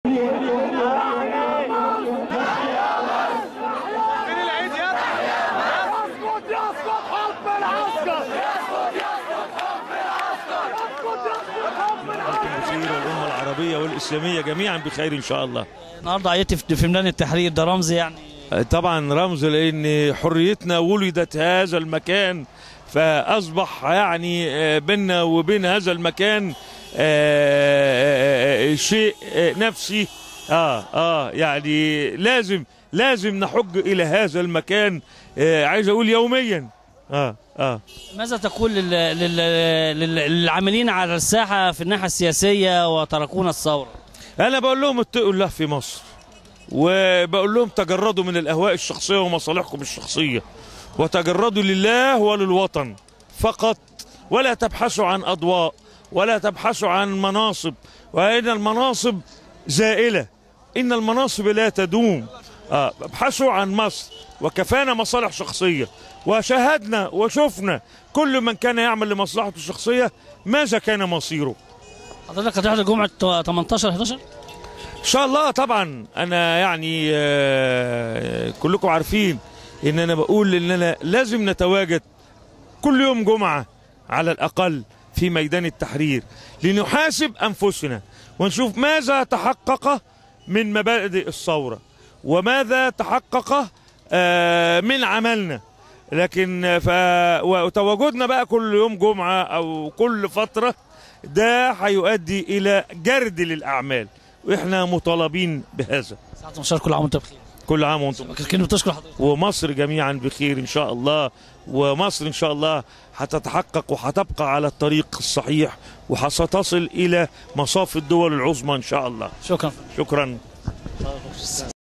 يسقط يسقط حب العسكر يسقط يسقط حب العسكر يسقط يسقط حب العسكر بخير والأمة العربية والإسلامية جميعا بخير إن شاء الله النهارده عيدت في في ميدان التحرير ده رمز يعني طبعا رمز لأن حريتنا ولدت هذا المكان فأصبح يعني آه، بيننا وبين هذا المكان آه، آه، شيء آه، نفسي اه اه يعني لازم لازم نحج إلى هذا المكان آه، عايز أقول يوميا اه اه ماذا تقول لل... لل... لل... للعاملين على الساحه في الناحيه السياسيه وتركونا الثوره انا بقول لهم اتقوا الله في مصر وبقول لهم تجردوا من الاهواء الشخصيه ومصالحكم الشخصيه وتجردوا لله وللوطن فقط ولا تبحثوا عن اضواء ولا تبحثوا عن مناصب وان المناصب زائله ان المناصب لا تدوم آه ابحثوا عن مصر وكفانا مصالح شخصيه وشاهدنا وشفنا كل من كان يعمل لمصلحته الشخصيه ماذا كان مصيره حضرتك هتحضر جمعه 18 11 ان شاء الله طبعا انا يعني آه، كلكم عارفين ان انا بقول ان انا لازم نتواجد كل يوم جمعه على الاقل في ميدان التحرير لنحاسب انفسنا ونشوف ماذا تحقق من مبادئ الثوره وماذا تحقق آه، من عملنا لكن ف... وتواجدنا بقى كل يوم جمعه او كل فتره ده هيؤدي الى جرد للاعمال واحنا مطالبين بهذا ساعه المشاركه كل عام وانت بخير كل عام وانتم كلمه بتشكر حضرتك ومصر جميعا بخير ان شاء الله ومصر ان شاء الله هتتحقق وهتبقى على الطريق الصحيح وهستصل الى مصاف الدول العظمى ان شاء الله شكرا شكرا